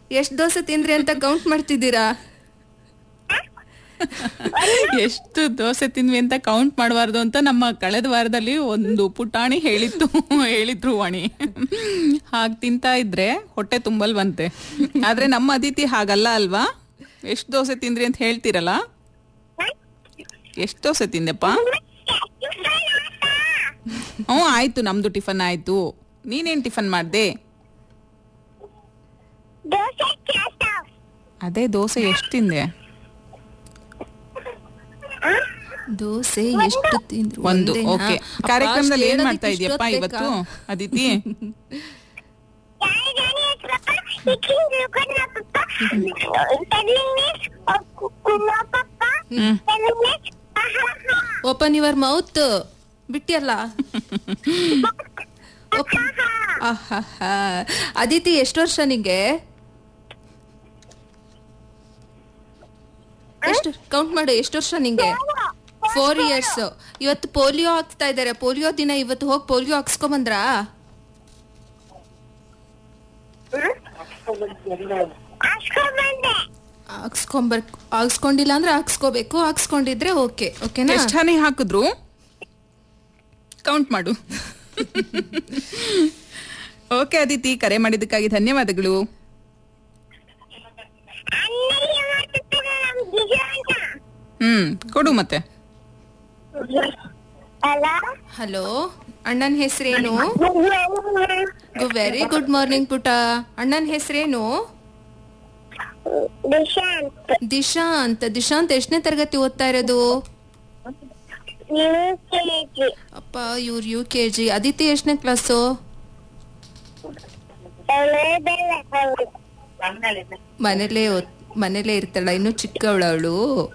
ಎಷ್ಟ್ ದೋಸೆ ತಿಂದ್ರಿ ಅಂತ ಕೌಂಟ್ ಮಾಡ್ತಿದ್ದೀರಾ ಎಷ್ಟು ದೋಸೆ ತಿಂದ್ವಿ ಅಂತ ಕೌಂಟ್ ಮಾಡಬಾರ್ದು ಅಂತ ನಮ್ಮ ಕಳೆದ ವಾರದಲ್ಲಿ ಒಂದು ಪುಟಾಣಿ ಹೇಳಿತ್ತು ಹೇಳಿದ್ರು ವಾಣಿ ಹಾಗೆ ತಿಂತಾ ಇದ್ರೆ ಹೊಟ್ಟೆ ತುಂಬಲ್ವಂತೆ ಆದ್ರೆ ನಮ್ಮ ಅದಿತಿ ಹಾಗಲ್ಲ ಅಲ್ವಾ ಎಷ್ಟು ದೋಸೆ ತಿಂದ್ರಿ ಅಂತ ಹೇಳ್ತೀರಲ್ಲ ಎಷ್ಟು ದೋಸೆ ತಿಂದೆಪ್ಪ ಹ್ಞೂ ಆಯ್ತು ನಮ್ದು ಟಿಫನ್ ಆಯ್ತು ನೀನೇನ್ ಟಿಫನ್ ಮಾಡ್ದೆ ದೋಸೆ ಕೇಳ್ತಾವ್ ಅದೇ ದೋಸೆ ಎಷ್ಟು ತಿಂದೆ ದೋಸೆ ಎಷ್ಟು ತಿಂದ್ರು ಒಂದು ಒಂದೇನಾ? ಓಕೆ ಅಪ್ಪ, ಕಾರ್ಯಕ್ರಮದಲ್ಲಿ ಏನ್ ಅಷ್ಟ್ ಮಾಡ್ತಾ ಹೇಳೋದಕ್ಕೆ ಇದೀಯಪ್ಪ ಇಷ್ಟೊತ್ತು ಇವತ್ತು ಬೇಕಾ? ಅದಿತಿ ಯಾರು ಜಾನಿ ಪಪ್ಪ ಇಕ್ಕಿನ ತಿಳ್ಕೊಂಡ್ರ ಪಪ್ಪ ಟೆಲ್ಲಿಂಗ್ ಕುಮ್ಮ papa telling open your mouth ಬಿಟ್ಟಿಯಲ್ಲ ಆಹಾಹಾ. ಅದಿತಿ ಎಷ್ಟು ವರ್ಷ ನಿಂಗೆ ಎಷ್ಟು ಕೌಂಟ್ ಮಾಡು ಎಷ್ಟು ವರ್ಷ ನಿಂಗೆ ಫೋರ್ ಇಯರ್ಸ್ ಇವತ್ತು ಪೋಲಿಯೋ ಹಾಕ್ತಾ ಇದಾರೆ ಪೋಲಿಯೋ ದಿನ ಇವತ್ತು ಹೋಗಿ ಪೋಲಿಯೋ ಹಾಕ್ಸ್ಕೊಂಡ್ ಬಂದ್ರಾ ಹಾಕ್ಸ್ಕೊಂಡ್ ಬಂದೆ ಹಾಕ್ಸ್ಕೊಂಬರ್ ಹಾಕ್ಸ್ಕೊಂಡಿಲ್ಲ ಅಂದ್ರೆ ಹಾಕ್ಸ್ಕೋಬೇಕು ಹಾಕ್ಸ್ಕೊಂಡಿದ್ರೆ ಓಕೆ ಓಕೆನಾ ಎಷ್ಟು ಹನಿ ಹಾಕಿದ್ರು ಕೌಂಟ್ ಮಾಡು ಓಕೆ ಅದಿತಿ ಕರೆ ಮಾಡಿದ್ದಕ್ಕಾಗಿ ಧನ್ಯವಾದಗಳು ಅನ್ನಲ್ಲಿ ಮಾಡ್ತಿರ್ತಾರೆ ನಮ್ ಗಿಜ ಅಂತ ಹ್ಮ್ ಕೊಡು ಮತ್ತೆ ಅಲ್ಲ ಹಲೋ ಅಣ್ಣನ ಹೆಸರೇನು ವೆರಿ ಗುಡ್ ಮಾರ್ನಿಂಗ್ ಪುಟ ಅಣ್ಣನ ಹೆಸರೇನು ದಿಶಾಂತ್ ದಿಶಾಂತ್ ದಿಶಾಂತ್ ಎಷ್ಟನೇ ತರಗತಿ ಓದ್ತಾ ಇರೋದು ಯು ಕೆಜಿ ಅಪ್ಪ ಇವ್ರು ಯು ಕೆ ಜಿ ಅದಿತಿ ಎಷ್ಟನೇ ಕ್ಲಾಸು ಬೆಲ್ಲ ಮನೇಲೇ ಓದ್ ಮನೇಲೇ ಇರ್ತಾಳ ಇನ್ನು ಚಿಕ್ಕವಳು ಅವಳು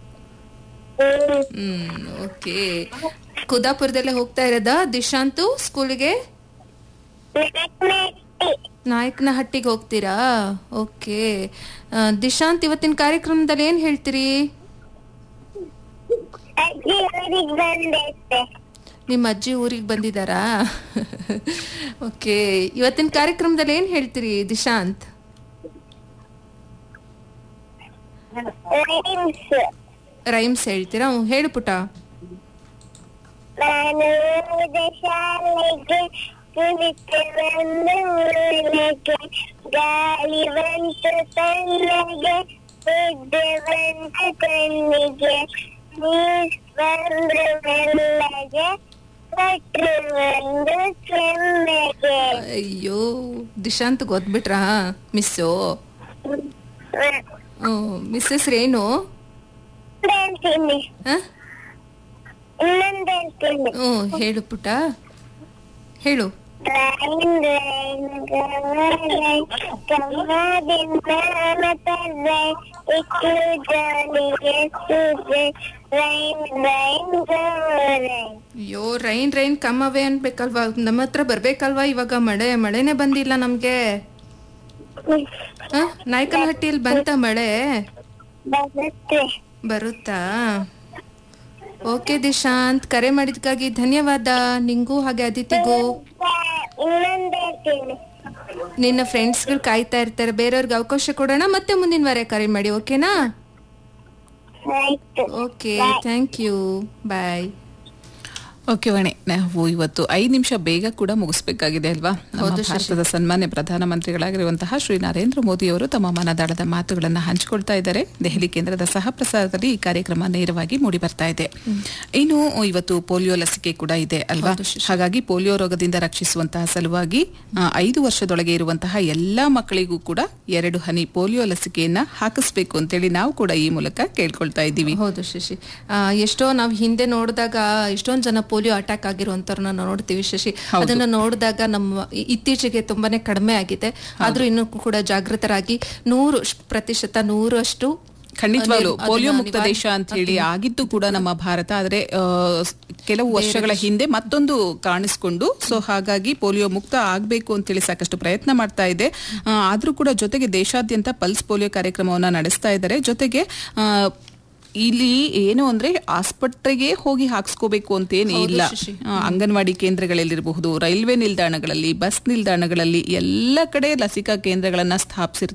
ಹ್ಮ್ ಓಕೆ ಕುದಾಪುರದಲ್ಲೇ ಹೋಗ್ತಾ ಇರೋದಾ ದಿಶಾಂತು ಸ್ಕೂಲಿಗೆ ನಾಯಕನ ಹಟ್ಟಿಗೆ ಹೋಗ್ತೀರಾ ಓಕೆ ಆ, ದಿಶಾಂತ್ ಇವತ್ತಿನ ಕಾರ್ಯಕ್ರಮದಲ್ಲಿ ಏನ್ ಹೇಳ್ತೀರಿ ಅಜ್ಜಿ ಊರಿಗೆ ಬಂದೈತೆ ನಿಮ್ಮ ಅಜ್ಜಿ ಊರಿಗೆ ಬಂದಿದ್ದಾರಾ ಓಕೆ ಇವತ್ತಿನ ಕಾರ್ಯಕ್ರಮದಲ್ಲಿ ಏನ್ ಹೇಳ್ತೀರಿ ದಿಶಾಂತ್ ರೈಮ್ಸ್ ರೈಮ್ಸ್ ಹೇಳ್ತೀರಾ ಹ್ಮ್, ಹೇಳು ಪುಟ ನಾನು ಓದಿದ ಶಾಲೆಗೆ ಕುಳಿತು ಬಂದು ಊರಿಗೆ ಗಾಳಿ ಬಂತು ತಣ್ಣಗೆ ನಿದ್ದೆ ಬಂತು ಕಣ್ಣಿಗೆ ನೀರ್ ಬಂದ್ರು ಮೆಲ್ಲಗೆ ಕೊಟ್ರು ಒಂದು ಕೆಮ್ಮೆಗೆ ಅಯ್ಯೋ ದಿಶಾಂತ್ ಗೊತ್ಬಿಟ್ರಾ ಮಿಸ್ಸು ಮಿಸ್ ಹೆಸ್ರೇನು ಹೇಳ್ತೀನಿ ಹ? ಇನ್ನೊಂದು ಹೇಳ್ತೀನಿ ಹ್ಮ್ ಹೇಳು ಪುಟ ಹೇಳು Rain, rain, rain, ಕಮ್ಮದಿಂದ ಮತದೆ ಇಟ್ಟು ಜಾಲಿಗೆ ಸುದೆ ರೈನ್ ರೈನ್ rain. ಅಯ್ಯೋ ರೈನ್ ರೈನ್ ಕಮ್ಮವೆ ಅನ್ಬೇಕಲ್ವಾ ನಮ್ಮ ಹತ್ರ ಬರ್ಬೇಕಲ್ವಾ ಇವಾಗ ಮಳೆ ಮಳೆನೇ ಬಂದಿಲ್ಲ ನಮ್ಗೆ ಹ? ನಾಯಕನಹಟ್ಟಿಯಲ್ಲಿ ಬಂತ ಮಳೆ ಬರುತ್ತೆ ಬರುತ್ತಾ ಓಕೆ ದಿಶಾಂತ್ ಕರೆ ಮಾಡಿದ್ಕಾಗಿ ಧನ್ಯವಾದ ನಿಂಗೂ ಹಾಗೆ ಅದಿತಿಗೂ ಇನ್ನೊಂದು ಹೇಳ್ತೀನಿ ನಿನ್ನ ಫ್ರೆಂಡ್ಸ್ಗಳು ಕಾಯ್ತಾ ಇರ್ತಾರೆ ಬೇರೆಯವ್ರಿಗೆ ಅವಕಾಶ ಕೊಡೋಣ ಮತ್ತೆ ಮುಂದಿನ ವಾರ ಕರೆ ಮಾಡಿ ಓಕೆನಾ ಆಯ್ತು okay thank you bye okay Vani ನಾವು ಇವತ್ತು ಐದು ನಿಮಿಷ ಬೇಗ ಕೂಡ ಮುಗಿಸ್ಬೇಕಾಗಿದೆ ಅಲ್ವಾ ನಮ್ಮ ಹೌದು, ಶಶಿ. ಭಾರತದ ಸನ್ಮಾನ್ಯ ಪ್ರಧಾನಮಂತ್ರಿಗಳಾಗಿರುವಂತಹ ಶ್ರೀ ನರೇಂದ್ರ ಮೋದಿ ಅವರು ತಮ್ಮ ಮನದಾಳದ ಮಾತುಗಳನ್ನು ಹಂಚಿಕೊಳ್ತಾ ಇದ್ದಾರೆ ದೆಹಲಿ ಕೇಂದ್ರದ ಸಹ ಪ್ರಸಾರದಲ್ಲಿ ಈ ಕಾರ್ಯಕ್ರಮ ನೇರವಾಗಿ ಮೂಡಿ ಬರ್ತಾ ಇದೆ ಇನ್ನು ಇವತ್ತು ಪೋಲಿಯೋ ಲಸಿಕೆ ಕೂಡ ಇದೆ ಅಲ್ವಾ ಹೌದು, ಶಶಿ. ಹಾಗಾಗಿ ಪೋಲಿಯೋ ರೋಗದಿಂದ ರಕ್ಷಿಸುವಂತಹ ಸಲುವಾಗಿ ಆ, ಐದು ವರ್ಷದೊಳಗೆ ಇರುವಂತಹ ಎಲ್ಲಾ ಮಕ್ಕಳಿಗೂ ಕೂಡ ಎರಡು ಹನಿ ಪೋಲಿಯೋ ಲಸಿಕೆಯನ್ನ ಹಾಕಿಸ್ಬೇಕು ಅಂತೇಳಿ ನಾವು ಕೂಡ ಈ ಮೂಲಕ ಕೇಳ್ಕೊಳ್ತಾ ಇದ್ದೀವಿ ಹೌದು ಶಶಿ ಆ, ಎಷ್ಟೋ ನಾವು ಹಿಂದೆ ನೋಡಿದಾಗ ಎಷ್ಟೊಂದ್ ಜನ ಪೋಲಿಯೋ ಅಟ್ಯಾಕ್ ಆಗಿರುವಂತವ್ರನ್ನ ನಾವು ನೋಡ್ತೀವಿ ಶಶಿ ಅದನ್ನ ನೋಡಿದಾಗ ನಮ್ಮ ಇ- ಇತ್ತೀಚೆಗೆ ತುಂಬಾನೇ ಕಡಿಮೆ ಆಗಿದೆ ಆದ್ರೂ ಇನ್ನೂ ಕೂಡ ಜಾಗೃತರಾಗಿ ನೂರು ಶ್- ಪ್ರತಿಶತ ನೂರಷ್ಟು ಖಂಡಿತವಾಗ್ಲು ಅದನ್ನ ಪೋಲಿಯೋ ಮುಕ್ತ ನಿವಾರಣೆ- ದೇಶ ಅಂತ ಹೇಳಿ ಆಗಿದ್ದು ಕೂಡ ನಮ್ಮ ಭಾರತ ಆದ್ರೆ ಆ, ಸ್- ಕೆಲವು ವರ್ಷಗಳ ಹಿಂದೆ ಮತ್ತೊಂದು ಕಾಣಿಸ್ಕೊಂಡು ಸೊ ಹಾಗಾಗಿ ಪೋಲಿಯೋ ಮುಕ್ತ ಆಗ್ಬೇಕು ಅಂತೇಳಿ ಸಾಕಷ್ಟು ಪ್ರಯತ್ನ ಮಾಡ್ತಾ ಇದೆ ಆ, ಆದ್ರೂ ಕೂಡ ಜೊತೆಗೆ ದೇಶಾದ್ಯಂತ ಪಲ್ಸ್ ಪೋಲಿಯೋ ಕಾರ್ಯಕ್ರಮವನ್ನ ನಡೆಸ್ತಾ ಇದ್ದಾರೆ ಜೊತೆಗೆ ಆ, ಇಲ್ಲಿ ಏನು ಅಂದ್ರೆ ಆಸ್ಪತ್ರೆಗೆ ಹೋಗಿ ಹಾಕ್ಸ್ಕೋಬೇಕು ಅಂತೇನು ಹೌದು ಇಲ್ಲ ಶಶಿ. ಆ, ಅಂಗನವಾಡಿ ಕೇಂದ್ರಗಳಲ್ಲಿರಬಹುದು ರೈಲ್ವೆ ನಿಲ್ದಾಣಗಳಲ್ಲಿ ಬಸ್ ನಿಲ್ದಾಣಗಳಲ್ಲಿ ಎಲ್ಲ ಕಡೆ ಲಸಿಕಾ ಕೇಂದ್ರಗಳನ್ನ ಸ್ಥಾಪಿಸಿರ್ತಾರೆ